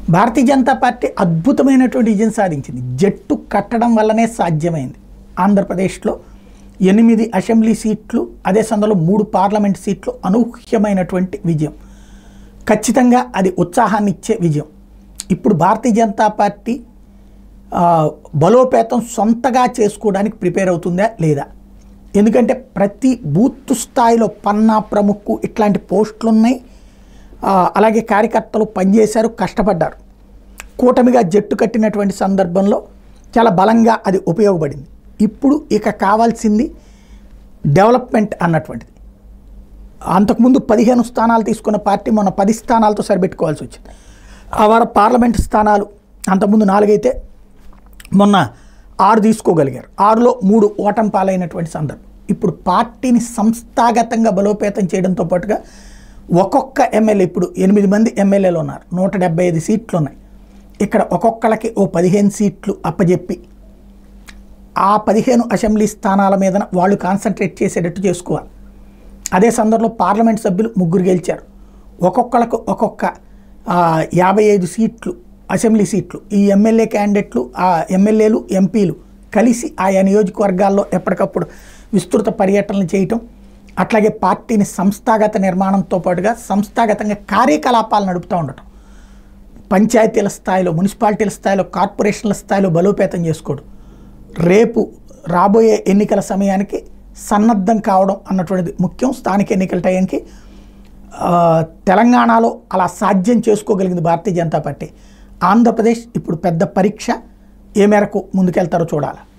భారతీయ Janata party అద్భుతమైనటువంటి విజయం సాధించింది జట్టు కట్టడం వల్లనే సాధ్యమైంది ఆంధ్రప్రదేశ్లో ఎనిమిది అసెంబ్లీ సీట్లు అదే సందర్భంలో మూడు పార్లమెంట్ సీట్లు అనూహ్యమైనటువంటి విజయం ఖచ్చితంగా అది ఉత్సాహాన్ని ఇచ్చే విజయం ఇప్పుడు భారతీయ జనతా పార్టీ ఆ, బలోపేతం సొంతగా చేసుకోవడానికి ప్రిపేర్ అవుతుందా లేదా ఎందుకంటే ప్రతి బూత్ స్థాయిలో పన్నా ప్రముఖ్ ఇట్లాంటి పోస్టులు ఉన్నాయి ఆ, అలాగే కార్యకర్తలు పనిచేశారు కష్టపడ్డారు కూటమిగా జట్టు కట్టినటువంటి సందర్భంలో చాలా బలంగా అది ఉపయోగపడింది ఇప్పుడు ఇక కావాల్సింది డెవలప్మెంట్ అన్నటువంటిది అంతకుముందు పదిహేను స్థానాలు తీసుకున్న పార్టీ మొన్న పది స్థానాలతో సరిపెట్టుకోవాల్సి వచ్చింది ఆ వార పార్లమెంట్ స్థానాలు అంతకుముందు నాలుగైతే మొన్న ఆరు తీసుకోగలిగారు ఆరులో మూడు ఓటం పాలైనటువంటి సందర్భం ఇప్పుడు పార్టీని సంస్థాగతంగా బలోపేతం చేయడంతో పాటుగా ఒక్కొక్క ఎమ్మెల్యే ఇప్పుడు ఎనిమిది మంది ఎమ్మెల్యేలు ఉన్నారు నూట డెబ్బై ఐదు సీట్లు ఉన్నాయి ఇక్కడ ఒక్కొక్కళ్ళకి ఓ పదిహేను సీట్లు అప్పజెప్పి ఆ పదిహేను అసెంబ్లీ స్థానాల మీద వాళ్ళు కాన్సన్ట్రేట్ చేసేటట్టు చేసుకోవాలి అదే సందర్భంలో పార్లమెంట్ సభ్యులు ముగ్గురు గెలిచారు ఒక్కొక్కళ్ళకు ఒక్కొక్క ఆ, యాభై ఐదు సీట్లు అసెంబ్లీ సీట్లు ఈ ఎమ్మెల్యే క్యాండిడేట్లు ఆ ఎమ్మెల్యేలు ఎంపీలు కలిసి ఆయా నియోజకవర్గాల్లో ఎప్పటికప్పుడు విస్తృత పర్యటనలు చేయటం అట్లాగే పార్టీని సంస్థాగత నిర్మాణంతో పాటుగా సంస్థాగతంగా కార్యకలాపాలు నడుపుతూ ఉండటం పంచాయతీల స్థాయిలో మున్సిపాలిటీల స్థాయిలో కార్పొరేషన్ల స్థాయిలో బలోపేతం చేసుకోవడం రేపు రాబోయే ఎన్నికల సమయానికి సన్నద్ధం కావడం అన్నటువంటిది ముఖ్యం స్థానిక ఎన్నికల టైంకి ఆ, తెలంగాణలో అలా సాధ్యం చేసుకోగలిగింది భారతీయ జనతా పార్టీ ఆంధ్రప్రదేశ్ ఇప్పుడు పెద్ద పరీక్ష ఏ మేరకు ముందుకెళ్తారో చూడాలి